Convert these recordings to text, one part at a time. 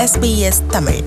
SBS Tamil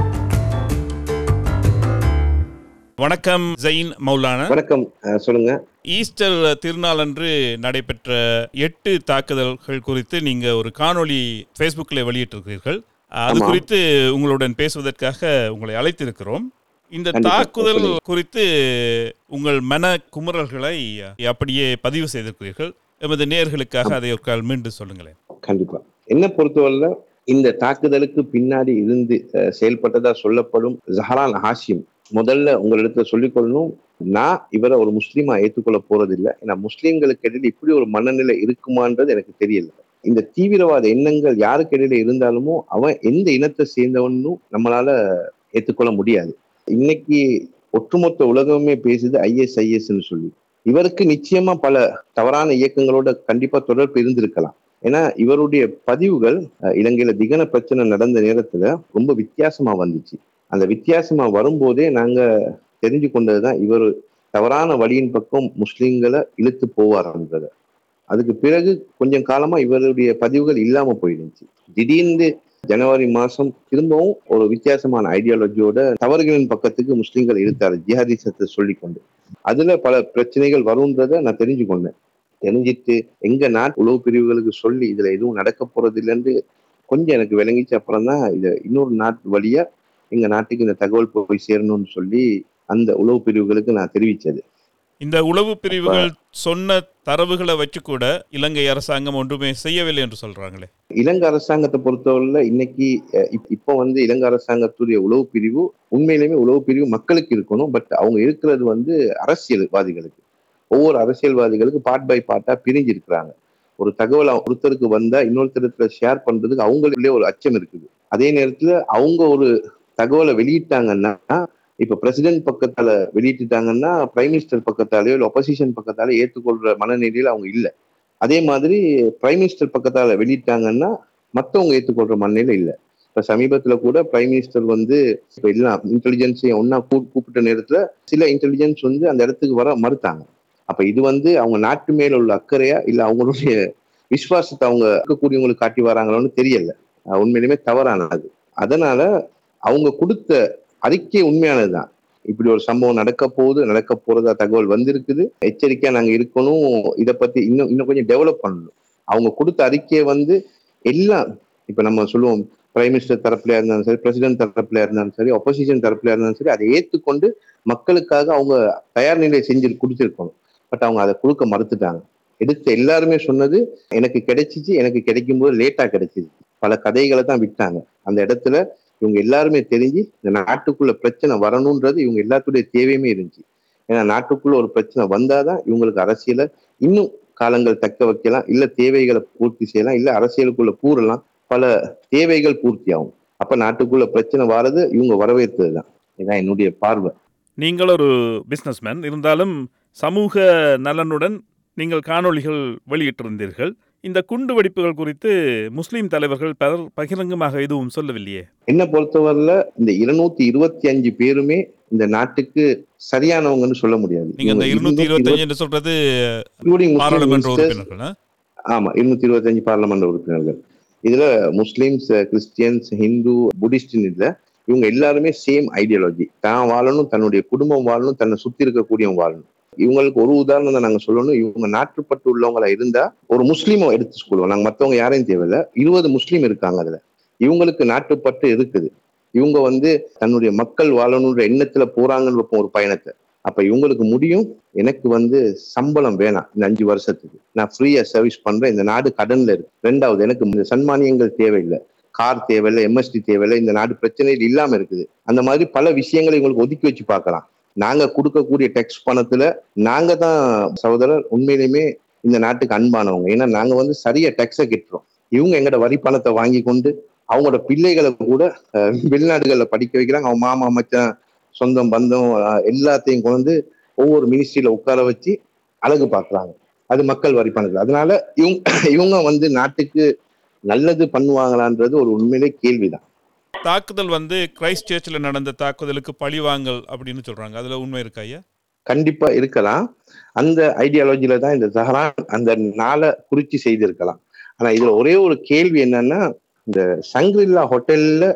வணக்கம் ஜெயின் மௌலானா வணக்கம் அஹ், சொல்லுங்க ஈஸ்டர் திருநாளன்று நடைபெற்ற எட்டு தாக்குதல்கள் குறித்து நீங்க ஒரு காணொளி ஃபேஸ்புக்கில் வெளியிட்டிருக்கிறீர்கள் அது ஆமாம். குறித்து உங்களுடன் பேசுவதற்காக உங்களை அழைத்திருக்கிறோம் இந்த கண்டிப்பா, தாக்குதல் சொல்லுங்க. குறித்து உங்கள் மன குமுறல்களை அப்படியே பதிவு செய்திருக்கிறீர்கள் எமது நேயர்களுக்காக அதை ஒரு கால் மீண்டும் சொல்லுங்களேன் கண்டிப்பா என்ன பொறுத்தவரையில இந்த தாக்குதலுக்கு பின்னாடி இருந்து அஹ், செயல்பட்டதா சொல்லப்படும் ஜஹரான் ஹாஷிம் முதல்ல உங்களிடத்துல சொல்லிக்கொள்ளணும் நான் இவரை ஒரு முஸ்லீமா ஏற்றுக்கொள்ள போறதில்லை ஏன்னா முஸ்லீம்களுக்கு இடையில இப்படி ஒரு மனநிலை இருக்குமான்றது எனக்கு தெரியல இந்த தீவிரவாத எண்ணங்கள் யாருக்கு இடையில இருந்தாலுமோ அவன் எந்த இனத்தை சேர்ந்தவனும் நம்மளால ஏற்றுக்கொள்ள முடியாது இன்னைக்கு ஒட்டுமொத்த உலகமே பேசுது ஐஎஸ்ஐஎஸ்ன்னு சொல்லி இவருக்கு நிச்சயமா பல தவறான இயக்கங்களோட கண்டிப்பா தொடர்பு இருந்திருக்கலாம் ஏன்னா இவருடைய பதிவுகள் அஹ், இலங்கையில திகன பிரச்சனை நடந்த நேரத்துல ரொம்ப வித்தியாசமா வந்துச்சு அந்த வித்தியாசமா வரும்போதே நாங்க தெரிஞ்சு கொண்டதுதான் இவர் தவறான வழியின் பக்கம் முஸ்லிம்களை இழுத்து போவார்ன்றத அதுக்கு பிறகு கொஞ்சம் காலமா இவருடைய பதிவுகள் இல்லாம போயிருந்துச்சு திடீர்னு ஜனவரி மாசம் திரும்பவும் ஒரு வித்தியாசமான ஐடியாலஜியோட தவறுகளின் பக்கத்துக்கு முஸ்லிம்கள் இழுத்தாரு ஜிஹாதிசத்தை சொல்லிக்கொண்டு அதுல பல பிரச்சனைகள் வரும்ன்றத நான் தெரிஞ்சு கொண்டேன் தெரிஞ்சிட்டு எங்க நாட்டு உளவு பிரிவுகளுக்கு சொல்லி இதுல எதுவும் நடக்க போறது இல்லைன்னு கொஞ்சம் எனக்கு விளங்கிச்சு அப்புறம் தான் இத இன்னொரு நாட்டு வழியா எங்க நாட்டுக்கு இந்த தகவல் போய் சேரணும்னு சொல்லி அந்த உளவு பிரிவுகளுக்கு நான் தெரிவிச்சது இந்த உளவு பிரிவுகள் சொன்ன தரவுகளை வச்சு கூட இலங்கை அரசாங்கம் ஒன்றுமே செய்யவில்லை என்று சொல்றாங்களே இலங்கை அரசாங்கத்தை பொறுத்தவரையில இன்னைக்கு அஹ், இப்- இப்போ வந்து இலங்கை அரசாங்கத்துடைய உளவு பிரிவு உண்மையிலுமே உளவு பிரிவு மக்களுக்கு இருக்கணும் பட் அவங்க இருக்கிறது வந்து அரசியல்வாதிகளுக்கு ஒவ்வொரு அரசியல்வாதிகளுக்கு பார்ட் பை பார்ட்டா பிரிஞ்சு இருக்கிறாங்க ஒரு தகவல் அவ- ஒருத்தருக்கு வந்தா இன்னொருத்தரத்துல ஷேர் பண்றதுக்கு அவங்களுக்குள்ளே ஒரு அச்சம் இருக்குது அதே நேரத்துல அவங்க ஒரு தகவலை வெளியிட்டாங்கன்னா இப்ப பிரசிடென்ட் பக்கத்தால வெளியிட்டுட்டாங்கன்னா பிரைம் மினிஸ்டர் பக்கத்தாலேயோ இல்ல ஒப்போசிஷன் பக்கத்தால ஏற்றுக்கொள்ற மனநிலையில அவங்க இல்ல அதே மாதிரி பிரைம் மினிஸ்டர் பக்கத்தால வெளியிட்டாங்கன்னா மத்தவங்க ஏற்றுக்கொள்ற மனநிலை இல்ல இப்ப சமீபத்துல கூட பிரைம் மினிஸ்டர் வந்து இப்ப எல்லாம் இன்டெலிஜென்ஸையும் ஒன்னா கூப்பிட்ட நேரத்துல சில இன்டெலிஜென்ஸ் வந்து அந்த இடத்துக்கு வர மறுத்தாங்க அப்ப இது வந்து அவங்க நாட்டு மேல உள்ள அக்கறையா இல்ல அவங்களுடைய விசுவாசத்தை அவங்க இருக்கக்கூடியவங்களுக்கு காட்டி வராங்களோன்னு தெரியல அஹ் உண்மையிலுமே தவறானது அதனால அவங்க கொடுத்த அறிக்கை உண்மையானதுதான் இப்படி ஒரு சம்பவம் நடக்க போகுது நடக்க போறதா தகவல் வந்திருக்குது எச்சரிக்கையா நாங்க இருக்கணும் இத பத்தி இன்னும் இன்னும் கொஞ்சம் டெவலப் பண்ணணும் அவங்க கொடுத்த அறிக்கையை வந்து எல்லாம் இப்ப நம்ம சொல்லுவோம் பிரைம் மினிஸ்டர் தரப்புல இருந்தாலும் சரி பிரசிடென்ட் தரப்புல இருந்தாலும் சரி ஒப்போசிஷன் தரப்புல இருந்தாலும் சரி அதை ஏத்துக்கொண்டு மக்களுக்காக அவங்க தயார் நிலையை செஞ்சு கொடுத்திருக்கணும் பட் அவங்க அதை கொடுக்க மறுத்துட்டாங்க எடுத்த எல்லாருமே சொன்னது எனக்கு கிடைச்சிச்சு எனக்கு கிடைக்கும் போது லேட்டா கிடைச்சிது பல கதைகளை தான் விட்டாங்க அந்த இடத்துல இவங்க எல்லாருமே தெரிஞ்சு இந்த நாட்டுக்குள்ள பிரச்சனை வரணும்ன்றது இவங்க எல்லாத்துடைய தேவையுமே இருந்துச்சு ஏன்னா நாட்டுக்குள்ள ஒரு பிரச்சனை வந்தாதான் இவங்களுக்கு அரசியலை இன்னும் காலங்கள் தக்க வைக்கலாம் இல்ல தேவைகளை பூர்த்தி செய்யலாம் இல்ல அரசியலுக்குள்ள கூறலாம் பல தேவைகள் பூர்த்தி ஆகும் அப்ப நாட்டுக்குள்ள பிரச்சனை வாரது இவங்க வரவேற்பதுதான் இதான் என்னுடைய பார்வை நீங்கள் ஒரு பிஸ்னஸ்மேன் இருந்தாலும் சமூக நலனுடன் நீங்கள் காணொளிகள் வெளியிட்டிருந்தீர்கள் இந்த குண்டு வெடிப்புகள் குறித்து முஸ்லிம் தலைவர்கள் பலர் பகிரங்கமாக எதுவும் சொல்லவில்லையே என்ன பொறுத்தவரையில இந்த இருநூத்தி இருபத்தி அஞ்சு பேருமே இந்த நாட்டுக்கு சரியானவங்கன்னு சொல்ல முடியாது நீங்க அந்த இருநூத்தி இருபத்தஞ்சு என்று சொல்றது including Muslim பாராளுமன்ற ministers, உறுப்பினர்கள் ஆ? ஆமா இருநூத்தி இருபத்தஞ்சு பார்லமெண்ட் உறுப்பினர்கள் இதுல முஸ்லிம்ஸ் கிறிஸ்டியன்ஸ் ஹிந்து புத்திஸ்ட்னு இல்ல இவங்க எல்லாருமே சேம் ஐடியாலஜி தான் வாழணும் தன்னுடைய குடும்பம் வாழணும் தன்னை சுத்தி இருக்கக்கூடியவங்க வாழணும் இவங்களுக்கு ஒரு உதாரணம் தான் நாங்க சொல்லணும் இவங்க நாட்டுப்பட்டு உள்ளவங்களா இருந்தா ஒரு முஸ்லீமை எடுத்து சொல்லுவோம் நாங்க மத்தவங்க யாரையும் தேவையில்ல இருபது முஸ்லீம் இருக்காங்க அதுல இவங்களுக்கு நாட்டுப்பட்டு இருக்குது இவங்க வந்து தன்னுடைய மக்கள் வாழணுன்ற எண்ணத்துல போறாங்கன்னு வைப்போம் ஒரு பயணத்தை அப்ப இவங்களுக்கு முடியும் எனக்கு வந்து சம்பளம் வேணாம் இந்த அஞ்சு வருஷத்துக்கு நான் ஃப்ரீயா சர்வீஸ் பண்றேன் இந்த நாடு கடன்ல இருக்கு ரெண்டாவது எனக்கு இந்த சன்மானியங்கள் தேவையில்லை கார் தேவையில்லை எம்எஸ்டி தேவையில்லை இந்த நாடு பிரச்சனைகள் இல்லாம இருக்குது அந்த மாதிரி பல விஷயங்களை இவங்களுக்கு ஒதுக்கி வச்சு பார்க்கலாம் நாங்க கொடுக்கக்கூடிய டெக்ஸ் பணத்துல நாங்க தான் சகோதரர் உண்மையிலுமே இந்த நாட்டுக்கு அன்பானவங்க ஏன்னா நாங்க வந்து சரியா டெக்ஸை கட்டுறோம் இவங்க எங்கட வரி பணத்தை வாங்கி கொண்டு அவங்களோட பிள்ளைகளை கூட அஹ், வெளிநாடுகள்ல படிக்க வைக்கிறாங்க அவங்க மாமா மச்சான் சொந்தம் பந்தம் அஹ், எல்லாத்தையும் கொண்டு வந்து ஒவ்வொரு மினிஸ்ட்ரியில உட்கார வச்சு அழகு பார்க்கறாங்க அது மக்கள் வரி பணத்துல அதனால இவங்க இவங்க வந்து நாட்டுக்கு நல்லது பண்ணுவாங்களான்றது ஒரு உண்மையிலே கேள்விதான் தாக்குதல் வந்து கிரைஸ்ட் சர்ச்சில் நடந்த தாக்குதலுக்கு பழிவாங்கல் அப்படின்னு சொல்றாங்க அதுல உண்மை இருக்கா ஐயா கண்டிப்பா இருக்கலாம் அந்த ஐடியாலஜில தான் இந்த ஜஹரான் அந்த நாளை குறிச்சு செய்திருக்கலாம் ஆனா இதுல ஒரே ஒரு கேள்வி என்னன்னா இந்த சங்கிரில்லா ஹோட்டல்ல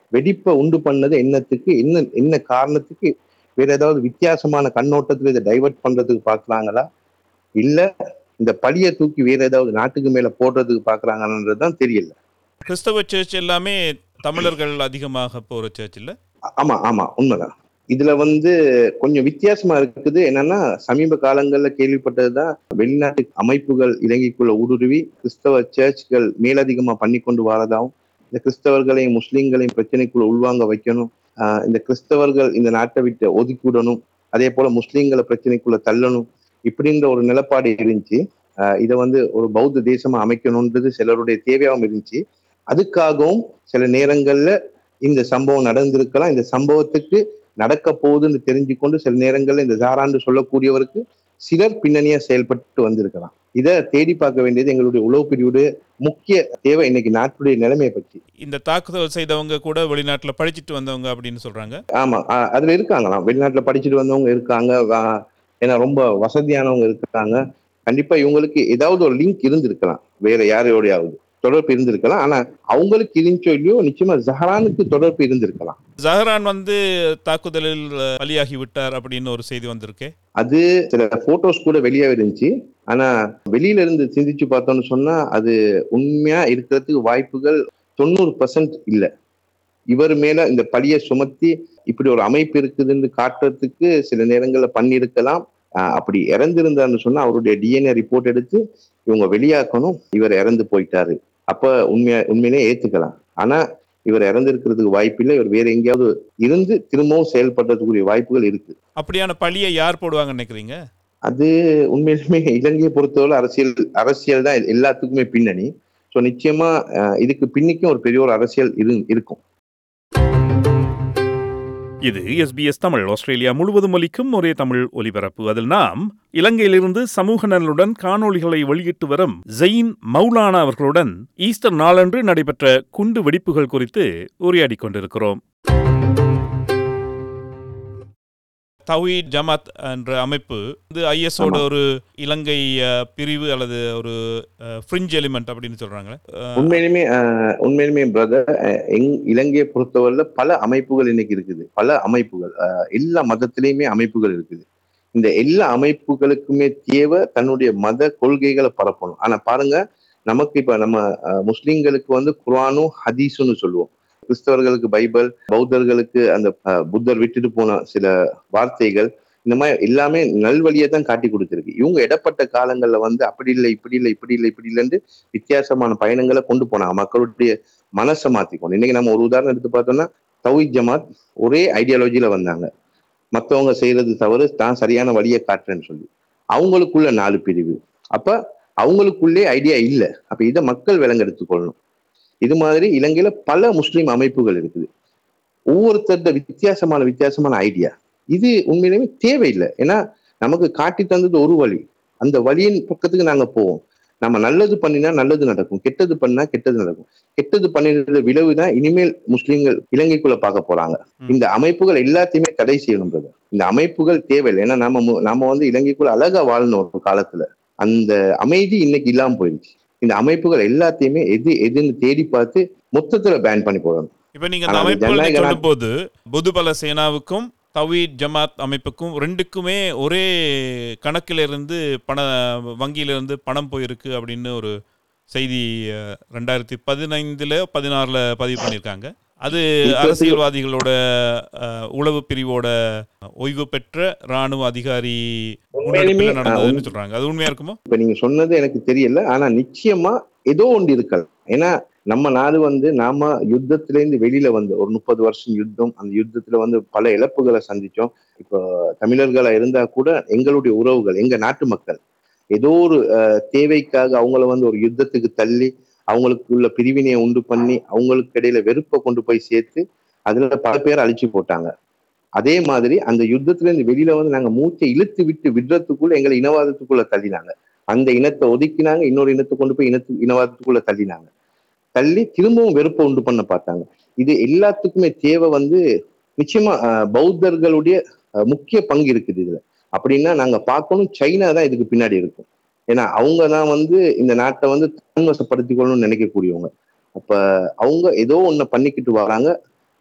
வெடிப்பை உண்டு பண்ணது என்னத்துக்கு என்ன என்ன காரணத்துக்கு வேற ஏதாவது வித்தியாசமான கண்ணோட்டத்துல இதை டைவர்ட் பண்றதுக்கு பாக்குறாங்களா இல்ல இந்த பழிய தூக்கி வேற ஏதாவது நாட்டுக்கு மேல போடுறதுக்கு பாக்குறாங்கன்றதுதான் தெரியல கிறிஸ்தவ சர்ச் எல்லாமே தமிழர்கள் அதிகமாக போற சர்ச் இல்ல ஆமா ஆமா உண்மைதான் இதுல வந்து கொஞ்சம் வித்தியாசமா இருக்குது என்னன்னா சமீப காலங்கள்ல கேள்விப்பட்டதுதான் வெளிநாட்டு அமைப்புகள் இலங்கைக்குள்ள ஊடுருவி கிறிஸ்தவ சர்ச்கள் மேலதிகமா பண்ணி கொண்டு வரதாவும் இந்த கிறிஸ்தவர்களையும் முஸ்லிம்களையும் பிரச்சனைக்குள்ள உள்வாங்க வைக்கணும் ஆஹ் இந்த கிறிஸ்தவர்கள் இந்த நாட்டை விட்டு ஒதுக்கி விடணும் அதே போல முஸ்லிம்களை பிரச்சனைக்குள்ள தள்ளணும் இப்படின்ற ஒரு நிலப்பாடு இருந்துச்சு ஆஹ் இதை வந்து ஒரு பௌத்த தேசமா அமைக்கணும்ன்றது சிலருடைய தேவையாகவும் இருந்துச்சு அதுக்காகவும் சில நேரங்கள்ல இந்த சம்பவம் நடந்திருக்கலாம் இந்த சம்பவத்துக்கு நடக்க போகுதுன்னு தெரிஞ்சுக்கொண்டு சில நேரங்கள்ல இந்த ஜாரான்னு சொல்லக்கூடியவருக்கு சிலர் பின்னணியா செயல்பட்டு வந்திருக்கலாம் இதை தேடி பார்க்க வேண்டியது எங்களுடைய உளவு பிரிவுடைய முக்கிய தேவை இன்னைக்கு நாட்டுடைய நிலைமையை பற்றி இந்த தாக்குதல் செய்தவங்க கூட வெளிநாட்டுல படிச்சிட்டு வந்தவங்க அப்படின்னு சொல்றாங்க ஆமா அ- அதுல இருக்காங்களாம் வெளிநாட்டுல படிச்சுட்டு வந்தவங்க இருக்காங்க வா- ஏன்னா ரொம்ப வசதியானவங்க இருக்காங்க கண்டிப்பா இவங்களுக்கு ஏதாவது ஒரு லிங்க் இருந்திருக்கலாம் வேற யாரையோடையாவது தொடர்பு இருந்திருக்கலாம் ஆனா அவங்களுக்கு இருந்துச்சோ இல்லையோ நிச்சயமா ஜஹரானுக்கு தொடர்பு இருந்திருக்கலாம் ஜஹரான் வந்து தாக்குதலில் அஹ், பலியாகி விட்டார் அப்படின்னு ஒரு செய்தி வந்திருக்கே அது சில போட்டோஸ் கூட வெளியே இருந்துச்சு ஆனா வெளியில இருந்து சிந்திச்சு பார்த்தோம்னு சொன்னா அது உண்மையா இருக்கிறதுக்கு வாய்ப்புகள் தொண்ணூறு பர்சன்ட் இல்ல இவர் மேல இந்த பழிய சுமத்தி இப்படி ஒரு அமைப்பு இருக்குதுன்னு காட்டுறதுக்கு சில நேரங்கள்ல பண்ணியிருக்கலாம் ஆஹ் அப்படி இறந்திருந்தாருன்னு சொன்னா அவருடைய டிஎன்ஏ ரிப்போர்ட் எடுத்து இவங்க வெளியாக்கணும் இவர் இறந்து போயிட்டாரு அப்ப உண்மையா உண்மையிலே ஏத்துக்கலாம் ஆனா இவர் இறந்திருக்கிறதுக்கு வாய்ப்பு இல்லை இவர் வேற எங்கேயாவது இருந்து திரும்பவும் செயல்படுறதுக்குரிய வாய்ப்புகள் இருக்கு அப்படியான பழியை யார் போடுவாங்கன்னு நினைக்கிறீங்க அது உண்மையிலுமே இலங்கையை பொறுத்தவரை அரசியல் அரசியல் தான் எல்லாத்துக்குமே பின்னணி ஸோ நிச்சயமா அஹ், இதுக்கு பின்னிக்கும் ஒரு பெரிய ஒரு அரசியல் இரு இருக்கும் இது எஸ்பிஎஸ் தமிழ் ஆஸ்திரேலியா முழுவதும் ஒலிக்கும் ஒரே தமிழ் ஒலிபரப்பு அதில் நாம் இலங்கையிலிருந்து சமூக நலனுடன் காணொளிகளை வெளியிட்டு வரும் ஜெயின் மௌலானா அவர்களுடன் ஈஸ்டர் நாளன்று நடைபெற்ற குண்டு வெடிப்புகள் குறித்து உரையாடிக் கொண்டிருக்கிறோம் தவீத் ஜமாத் என்ற அமைப்பு வந்து ஐஎஸ்ஓட ஆமா. ஒரு இலங்கை அஹ், பிரிவு அல்லது ஒரு ஃப்ரிஞ்ச் எலிமெண்ட் அப்படின்னு சொல்றாங்களே அஹ், உண்மையிலுமே அஹ், உண்மையிலுமே பிரதர் எங் இலங்கையை பொறுத்தவரையில பல அமைப்புகள் இன்னைக்கு இருக்குது பல அமைப்புகள் அஹ், எல்லா மதத்திலையுமே அமைப்புகள் இருக்குது இந்த எல்லா அமைப்புகளுக்குமே தேவை தன்னுடைய மத கொள்கைகளை பரப்பணும் ஆனா பாருங்க நமக்கு இப்ப நம்ம அஹ், முஸ்லிம்களுக்கு வந்து குர்ஆனும் ஹதீஸுன்னு சொல்லுவோம் கிறிஸ்தவர்களுக்கு பைபிள் பௌத்தர்களுக்கு அந்த அஹ், புத்தர் விட்டுட்டு போன சில வார்த்தைகள் இந்த மாதிரி எல்லாமே நல்வழியை தான் காட்டி கொடுத்திருக்கு இவங்க இடப்பட்ட காலங்கள்ல வந்து அப்படி இல்லை இப்படி இல்லை இப்படி இல்லை இப்படி இல்லைன்னு வித்தியாசமான பயணங்களை கொண்டு போனாங்க மக்களுடைய மனசை மாத்திக்கணும் இன்னைக்கு நம்ம ஒரு உதாரணம் எடுத்து பார்த்தோம்னா தௌஹீத் ஜமாத் ஒரே ஐடியாலஜில வந்தாங்க மத்தவங்க செய்யறது தவறு தான் சரியான வழியை காட்டுறேன்னு சொல்லி அவங்களுக்குள்ள நாலு பிரிவு அப்ப அவங்களுக்குள்ளே ஐடியா இல்ல அப்ப இதை மக்கள் விலங்கெடுத்துக் இது மாதிரி இலங்கையில பல முஸ்லிம் அமைப்புகள் இருக்குது ஒவ்வொருத்தருட வித்தியாசமான வித்தியாசமான ஐடியா இது உண்மையிலுமே தேவையில்லை ஏன்னா நமக்கு காட்டி தந்தது ஒரு வழி அந்த வழியின் பக்கத்துக்கு நாங்க போவோம் நம்ம நல்லது பண்ணினா நல்லது நடக்கும் கெட்டது பண்ணா கெட்டது நடக்கும் கெட்டது பண்ணின விளைவு தான் இனிமேல் முஸ்லிம்கள் இலங்கைக்குள்ள பார்க்க போறாங்க ம். இந்த அமைப்புகள் எல்லாத்தையுமே தடை செய்யணும் brother. இந்த அமைப்புகள் தேவையில்லை ஏன்னா நம்ம மு- நாம வந்து இலங்கைக்குள்ள அழகா வாழணும் ஒரு காலத்துல அந்த அமைதி இன்னைக்கு இல்லாம போயிடுச்சு இந்த அமைப்புகள் எல்லாத்தையுமே எது எதுன்னு தேடி பார்த்து மொத்தத்துல பேன் பண்ணி போடணும் இப்ப நீங்க அந்த ஆனா அது அமைப்புகளை ஜனநாயக நாட்- சொல்லும்போது பொதுபல சேனாவுக்கும் தவீத் ஜமாத் அமைப்புக்கும் ரெண்டுக்குமே ஒரே கணக்கிலிருந்து பண வங்கியிலிருந்து பணம் போயிருக்கு அப்படின்னு ஒரு செய்தி அஹ், ரெண்டாயிரத்தி பதினைந்துல பதினாறுல பதிவு பண்ணியிருக்காங்க அது இப்ப- அரசியல்வாதிகளோட அஹ், உளவு பிரிவோட ஓய்வு பெற்ற ராணுவ அதிகாரி உண்மையிலுமே, முன்னெடுப்புல நடந்ததுன்னு அஹ், சொல்றாங்க அது உண்மையா இருக்குமோ இப்ப நீங்க சொன்னது எனக்கு தெரியல ஆனா நிச்சயமா ஏதோ ஒன்று இருக்கலாம் ஏன்னா நம்ம நாடு வந்து நாம யுத்தத்திலேருந்து வெளியில வந்து ஒரு முப்பது வருஷம் யுத்தம் அந்த யுத்தத்துல வந்து பல இழப்புகளை சந்திச்சோம் இப்போ தமிழர்களா இருந்தா கூட எங்களுடைய உறவுகள் எங்க நாட்டு மக்கள் ஏதோ ஒரு அஹ், தேவைக்காக அவங்கள வந்து ஒரு யுத்தத்துக்கு தள்ளி அவங்களுக்குள்ள பிரிவினையை உண்டு பண்ணி அவங்களுக்கு இடையில வெறுப்பை கொண்டு போய் சேர்த்து அதுல பல பேர் அழிச்சு போட்டாங்க அதே மாதிரி அந்த யுத்தத்துல இருந்து வெளியில வந்து நாங்க மூச்சை இழுத்து விட்டு விடுறதுக்குள்ள எங்களை இனவாதத்துக்குள்ள தள்ளினாங்க அந்த இனத்தை ஒதுக்கினாங்க இன்னொரு இனத்தை கொண்டு போய் இனத்து இனவாதத்துக்குள்ள தள்ளினாங்க தள்ளி திரும்பவும் வெறுப்பை உண்டு பண்ண பார்த்தாங்க இது எல்லாத்துக்குமே தேவை வந்து நிச்சயமா அஹ், பௌத்தர்களுடைய அஹ், முக்கிய பங்கு இருக்குது இதுல அப்படின்னா நாங்க பார்க்கணும் சைனா தான் இதுக்கு பின்னாடி இருக்கும் ஏன்னா அவங்க தான் வந்து இந்த நாட்டை வந்து தன்வசப்படுத்திக் கொள்ளணும்னு நினைக்கக்கூடியவங்க அப்ப அவங்க ஏதோ ஒண்ணு பண்ணிக்கிட்டு வராங்க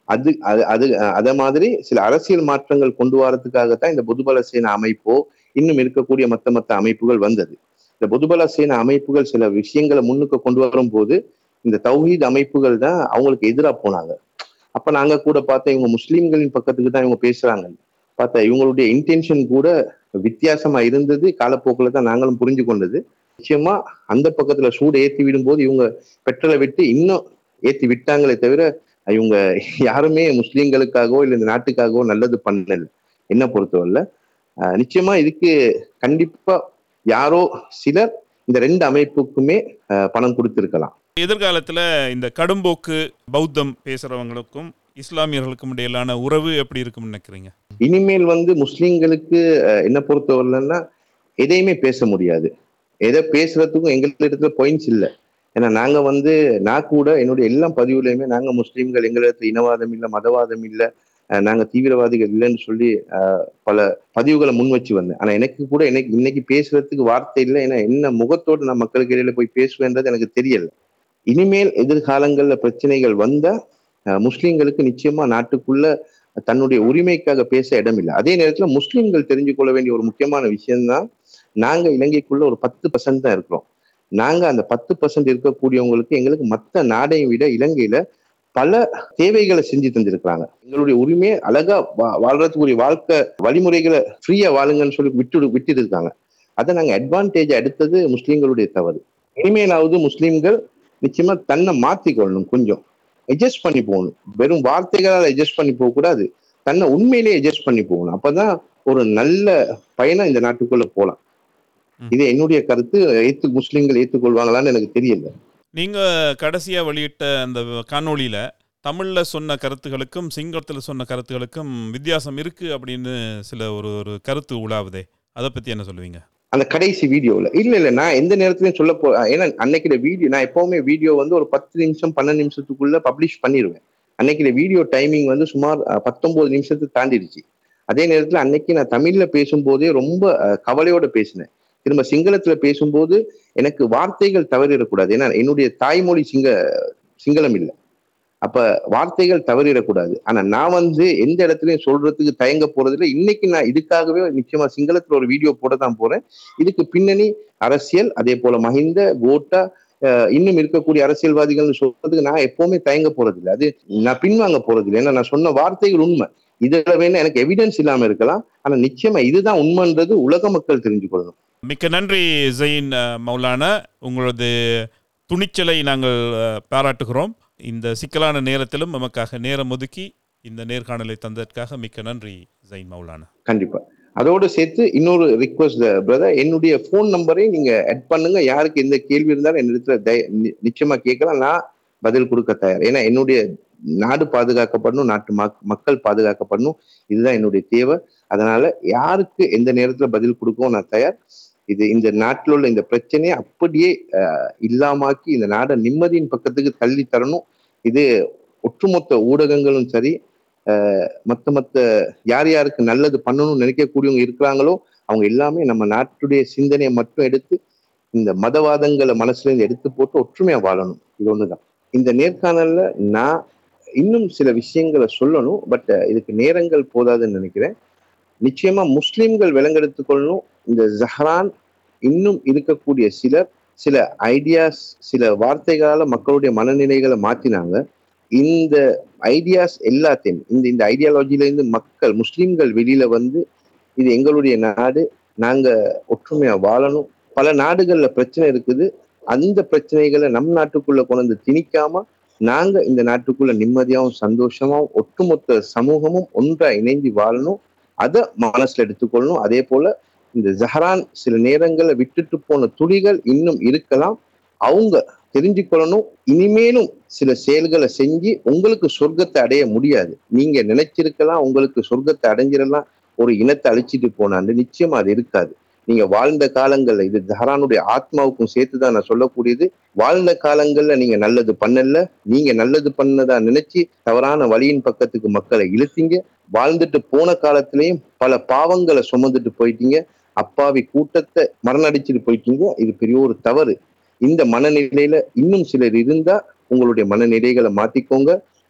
அது அது அது அத மாதிரி சில அரசியல் மாற்றங்கள் கொண்டு வரதுக்காகத்தான் இந்த பொதுபல சேனா அமைப்போ இன்னும் இருக்கக்கூடிய மத்த மத்த அமைப்புகள் வந்தது இந்த பொதுபல சேனா அமைப்புகள் சில விஷயங்களை முன்னுக்கு கொண்டு வரும்போது இந்த தௌஹீத் அமைப்புகள் தான் அவங்களுக்கு எதிரா போனாங்க அப்ப நாங்க கூட பார்த்தா இவங்க முஸ்லிம்களின் பக்கத்துக்கு தான் இவங்க பேசுறாங்க பார்த்தா இவங்களுடைய இன்டென்ஷன் கூட வித்தியாசமா இருந்தது காலப்போக்கில் தான் நாங்களும் புரிஞ்சு கொண்டது நிச்சயமா அந்த பக்கத்துல சூடு ஏத்தி விடும்போது இவங்க பெட்ரோலை விட்டு இன்னும் ஏத்தி விட்டாங்களே தவிர இவங்க யாருமே முஸ்லிம்களுக்காகவோ இல்லை இந்த நாட்டுக்காகவோ நல்லது பண்ணல என்ன பொறுத்தவரையில ஆஹ் நிச்சயமா இதுக்கு கண்டிப்பா யாரோ சிலர் இந்த ரெண்டு அமைப்புக்குமே ஆஹ் பணம் கொடுத்திருக்கலாம் எதிர்காலத்துல இந்த கடும்போக்கு பௌத்தம் பேசுறவங்களுக்கும் இஸ்லாமியர்களுக்கும் இடையிலான உறவு எப்படி இருக்கும்னு நினைக்கிறீங்க இனிமேல் வந்து முஸ்லிம்களுக்கு ஆஹ் என்ன பொறுத்தவரையிலன்னா எதையுமே பேச முடியாது எதை பேசுறதுக்கும் எங்களிடத்துல பாயிண்ட்ஸ் இல்லை ஏன்னா நாங்க வந்து நான் கூட என்னுடைய எல்லா பதிவுலையுமே நாங்க முஸ்லிம்கள் எங்களிடத்துல இனவாதம் இல்லை மதவாதம் இல்லை அஹ் நாங்க தீவிரவாதிகள் இல்லைன்னு சொல்லி அஹ், பல பதிவுகளை முன் வச்சு வந்தேன் ஆனா எனக்கு கூட எனக்கு இன்னைக்கு பேசுறதுக்கு வார்த்தை இல்லை ஏன்னா என்ன முகத்தோடு நான் மக்களுக்கு இடையில போய் பேசுவேன்றது எனக்கு தெரியல இனிமேல் எதிர்காலங்கள்ல பிரச்சனைகள் வந்தா அஹ், முஸ்லிம்களுக்கு நிச்சயமா நாட்டுக்குள்ள தன்னுடைய உரிமைக்காக பேச இடம் இல்லை அதே நேரத்துல முஸ்லிம்கள் தெரிஞ்சு கொள்ள வேண்டிய ஒரு முக்கியமான விஷயம்தான் நாங்க இலங்கைக்குள்ள ஒரு பத்து பர்சன்ட் தான் இருக்கிறோம் நாங்க அந்த பத்து பர்சன்ட் இருக்கக்கூடியவங்களுக்கு எங்களுக்கு மத்த நாடையும் விட இலங்கையில பல தேவைகளை செஞ்சு தந்திருக்கிறாங்க எங்களுடைய உரிமையை அழகா வா- வாழ்றதுக்குரிய வாழ்க்கை வழிமுறைகளை ஃப்ரீயா வாழுங்கன்னு சொல்லி விட்டு விட்டு இருக்காங்க அதை நாங்க அட்வான்டேஜ் எடுத்தது முஸ்லிம்களுடைய தவறு இனிமேலாவது முஸ்லிம்கள் நிச்சயமா தன்னை மாத்திக்கொள்ளணும் கொஞ்சம் அட்ஜஸ்ட் பண்ணி போகணும் வெறும் வார்த்தைகளால் அட்ஜஸ்ட் பண்ணி போக கூடாது தன்னை உண்மையிலேயே அட்ஜஸ்ட் பண்ணி போகணும் அப்பதான் ஒரு நல்ல பயணம் இந்த நாட்டுக்குள்ள போலாம் ம். இது என்னுடைய கருத்து ஏத்து முஸ்லிம்கள் ஏத்துக்கொள்வாங்களான்னு எனக்கு தெரியல நீங்க கடைசியா வெளியிட்ட அந்த காணொளியில தமிழ்ல சொன்ன கருத்துகளுக்கும் சிங்களத்துல சொன்ன கருத்துகளுக்கும் வித்தியாசம் இருக்கு அப்படின்னு சில ஒரு ஒரு கருத்து உலாவுதே அதை பத்தி என்ன சொல்லுவீங்க அந்த கடைசி வீடியோல இல்ல இல்ல நான் எந்த நேரத்துலயும் சொல்ல போ ஏன்னா அன்னைக்கு வீடியோ நான் எப்பவுமே வீடியோ வந்து ஒரு பத்து நிமிஷம் பன்னெண்டு நிமிஷத்துக்குள்ள பப்ளிஷ் பண்ணிடுவேன் அன்னைக்கு வீடியோ டைமிங் வந்து சுமார் அஹ், பத்தொன்பது நிமிஷத்தை தாண்டிடுச்சு அதே நேரத்துல அன்னைக்கு நான் தமிழ்ல பேசும்போதே ரொம்ப அஹ், கவலையோட பேசினேன் திரும்ப சிங்களத்துல பேசும்போது எனக்கு வார்த்தைகள் தவறிடக்கூடாது ஏன்னா என்னுடைய தாய்மொழி சிங்க சிங்களம் இல்லை அப்ப வார்த்தைகள் தவறிடக்கூடாது ஆனா நான் வந்து எந்த இடத்துலயும் சொல்றதுக்கு தயங்க போறதில்லை இன்னைக்கு நான் இதுக்காகவே நிச்சயமா சிங்களத்துல ஒரு வீடியோ போட தான் போறேன் இதுக்கு பின்னணி அரசியல் அதே போல மஹிந்த கோட்டா அஹ், இன்னும் இருக்கக்கூடிய அரசியல்வாதிகள்னு சொல்றதுக்கு நான் எப்பவுமே தயங்க போறதில்லை அது நான் பின்வாங்க போறதில்லை ஏன்னா நான் சொன்ன வார்த்தைகள் உண்மை இதுல வேணா எனக்கு எவிடன்ஸ் இல்லாம இருக்கலாம் ஆனா நிச்சயமா இதுதான் உண்மைன்றது உலக மக்கள் தெரிஞ்சு கொள்ளணும் மிக்க நன்றி ஜெயின் அஹ், மௌலானா உங்களது துணிச்சலை நாங்கள் அஹ், பாராட்டுகிறோம் இந்த சிக்கலான நேரத்திலும் நமக்காக நேரம் ஒதுக்கி இந்த நேர்காணலை தந்ததற்காக மிக்க நன்றி ஜெயின் மௌலானா கண்டிப்பா அதோடு சேர்த்து இன்னொரு ரிக்வஸ்ட் பிரதர் என்னுடைய ஃபோன் நம்பரை நீங்க ஆட் பண்ணுங்க யாருக்கு எந்த கேள்வி இருந்தாலும் என்னிடத்துல தய- நி- நிச்சயமா கேட்கலாம் நான் பதில் கொடுக்க தயார் ஏன்னா என்னுடைய நாடு பாதுகாக்கப்படணும் நாட்டு மக்- மக்கள் பாதுகாக்கப்படணும் இதுதான் என்னுடைய தேவை அதனால யாருக்கு எந்த நேரத்துல பதில் கொடுக்கவும் நான் தயார் இது இந்த நாட்டில் உள்ள இந்த பிரச்சனையை அப்படியே அஹ், இல்லாமாக்கி இந்த நாடை நிம்மதியின் பக்கத்துக்கு தள்ளி தரணும் இது ஒட்டுமொத்த ஊடகங்களும் சரி அஹ், மத்த மத்த யார் யாருக்கு நல்லது பண்ணணும்னு நினைக்கக்கூடியவங்க இருக்கிறாங்களோ அவங்க எல்லாமே நம்ம நாட்டுடைய சிந்தனையை மட்டும் எடுத்து இந்த மதவாதங்களை மனசுல இருந்து எடுத்து போட்டு ஒற்றுமையா வாழணும் இது ஒண்ணுதான் இந்த நேர்காணல்ல நான் இன்னும் சில விஷயங்களை சொல்லணும் பட் இதுக்கு நேரங்கள் போதாதுன்னு நினைக்கிறேன் நிச்சயமா முஸ்லிம்கள் விலங்கெடுத்துக் கொள்ளணும் இந்த ஜஹ்ரான் இன்னும் இருக்கக்கூடிய சிலர் சில ஐடியாஸ் சில வார்த்தைகளால மக்களுடைய மனநிலைகளை மாத்தினாங்க இந்த ஐடியாஸ் எல்லாத்தையும் இந்த இந்த ஐடியாலஜில இருந்து மக்கள் முஸ்லிம்கள் வெளியில வந்து இது எங்களுடைய நாடு நாங்க ஒற்றுமையா வாழணும் பல நாடுகள்ல பிரச்சனை இருக்குது அந்த பிரச்சனைகளை நம் நாட்டுக்குள்ள கொண்டு வந்து திணிக்காம நாங்க இந்த நாட்டுக்குள்ள நிம்மதியாவும் சந்தோஷமாவும் ஒட்டுமொத்த சமூகமும் ஒன்றா இணைந்து வாழணும் அதை மனசுல எடுத்துக்கொள்ளணும் அதே போல இந்த ஜஹரான் சில நேரங்கள்ல விட்டுட்டு போன துளிகள் இன்னும் இருக்கலாம் அவங்க தெரிஞ்சுக்கொள்ளணும் இனிமேலும் சில செயல்களை செஞ்சு உங்களுக்கு சொர்க்கத்தை அடைய முடியாது நீங்க நினைச்சிருக்கலாம் உங்களுக்கு சொர்க்கத்தை அடைஞ்சிடலாம் ஒரு இனத்தை அழிச்சிட்டு போனான்னு நிச்சயமா அது இருக்காது நீங்க வாழ்ந்த காலங்கள்ல இது ஜஹரானுடைய ஆத்மாவுக்கும் சேர்த்துதான் நான் சொல்லக்கூடியது வாழ்ந்த காலங்கள்ல நீங்க நல்லது பண்ணல நீங்க நல்லது பண்ணதா நினைச்சு தவறான வழியின் பக்கத்துக்கு மக்களை இழுத்தீங்க வாழ்ந்துட்டு போன காலத்திலையும் பல பாவங்களை சுமந்துட்டு போயிட்டீங்க அப்பாவி கூட்டத்தை மரணடிச்சுட்டு போயிட்டீங்க இது பெரிய ஒரு தவறு இந்த மனநிலையில இன்னும் சிலர் இருந்தா உங்களுடைய மனநிலைகளை மாத்திக்கோங்க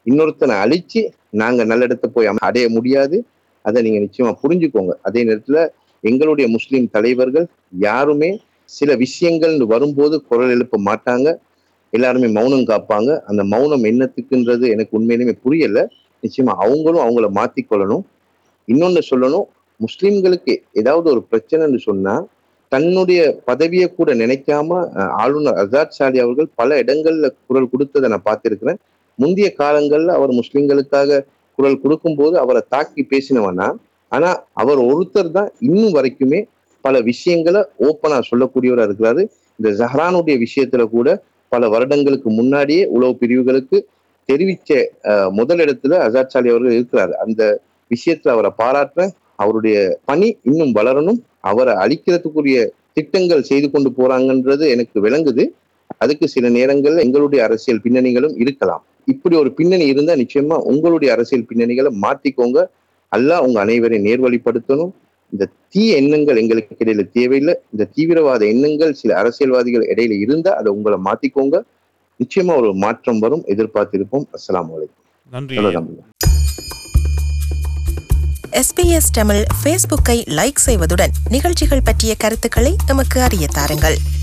இன்னொருத்தனை அழிச்சு நாங்க நல்ல இடத்த போய் அம- அடைய முடியாது அதை நீங்க நிச்சயமா புரிஞ்சுக்கோங்க அதே நேரத்துல எங்களுடைய முஸ்லிம் தலைவர்கள் யாருமே சில விஷயங்கள் வரும்போது குரல் எழுப்ப மாட்டாங்க எல்லாருமே மௌனம் காப்பாங்க அந்த மௌனம் என்னத்துக்குன்றது எனக்கு உண்மையிலுமே புரியல நிச்சயமா அவங்களும் அவங்கள மாத்திக்கொள்ளணும் இன்னொன்னு சொல்லணும் முஸ்லிம்களுக்கு ஏதாவது ஒரு பிரச்சனைன்னு சொன்னா தன்னுடைய பதவியை கூட நினைக்காம அஹ், ஆளுநர் அசாத் சாலி அவர்கள் பல இடங்கள்ல குரல் கொடுத்ததை நான் பார்த்திருக்கிறேன் முந்தைய காலங்கள்ல அவர் முஸ்லிம்களுக்காக குரல் கொடுக்கும்போது அவரை தாக்கி பேசினவனா ஆனா அவர் ஒருத்தர் தான் இன்னும் வரைக்குமே பல விஷயங்களை ஓப்பனா சொல்லக்கூடியவரா இருக்கிறாரு இந்த ஜஹ்ரானுடைய விஷயத்துல கூட பல வருடங்களுக்கு முன்னாடியே உளவு பிரிவுகளுக்கு தெரிவிச்ச அஹ், முதல் இடத்துல அசாத் சாலி அவர்கள் இருக்கிறாரு அந்த விஷயத்துல அவரை பாராட்டுறேன் அவருடைய பணி இன்னும் வளரணும் அவரை அழிக்கிறதுக்குரிய திட்டங்கள் செய்து கொண்டு போறாங்கன்றது எனக்கு விளங்குது அதுக்கு சில நேரங்கள்ல எங்களுடைய அரசியல் பின்னணிகளும் இருக்கலாம் இப்படி ஒரு பின்னணி இருந்தா நிச்சயமா உங்களுடைய அரசியல் பின்னணிகளை மாத்திக்கோங்க அல்லாஹ் உங்க அனைவரையும் நேர்வழிப்படுத்தணும் இந்த தீய எண்ணங்கள் எங்களுக்கு இடையில தேவையில்லை இந்த தீவிரவாத எண்ணங்கள் சில அரசியல்வாதிகள் இடையில இருந்தா அதை உங்களை மாத்திக்கோங்க நிச்சயமா ஒரு மாற்றம் வரும் எதிர்பார்த்திருப்போம் அஸ்ஸலாமு அலைக்கும் நன்றி அவ்வளவுதான் எஸ்பிஎஸ் தமிழ் ஃபேஸ்புக்கை லைக் செய்வதுடன் நிகழ்ச்சிகள் பற்றிய கருத்துக்களை எமக்கு அறிய தாருங்கள்